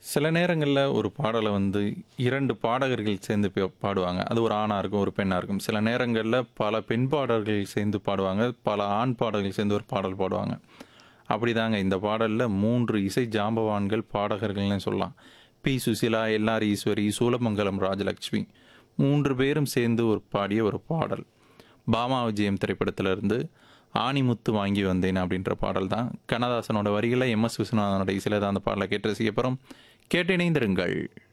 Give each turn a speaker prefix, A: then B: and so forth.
A: சில நேரங்களில் ஒரு பாடலை வந்து இரண்டு பாடகர்கள் சேர்ந்து பே- பாடுவாங்க அது ஒரு ஆணாக இருக்கும் ஒரு பெண்ணாக இருக்கும் சில நேரங்களில் பல பெண் பாடகர்கள் சேர்ந்து பாடுவாங்க பல ஆண் பாடல்கள் சேர்ந்து ஒரு பாடல் பாடுவாங்க அப்படிதாங்க இந்த பாடலில் மூன்று இசை ஜாம்பவான்கள் பாடகர்கள்னு சொல்லலாம் பி சுசிலா எல்ஆர் ஈஸ்வரி சூலமங்கலம் ராஜலக்ஷ்மி மூன்று பேரும் சேர்ந்து ஒரு பாடிய ஒரு பாடல் பாமா விஜயம் திரைப்படத்திலிருந்து ஆணிமுத்து வாங்கி வந்தேன் அப்படின்ற பாடல் தான் கண்ணதாசனோட வரிகளை எம் எஸ் விஸ்வநாதனோட இசையில் தான் அந்த பாடலை கேட்டு ரசிக்கப்பறம் கேட்டு இணைந்திருங்கள்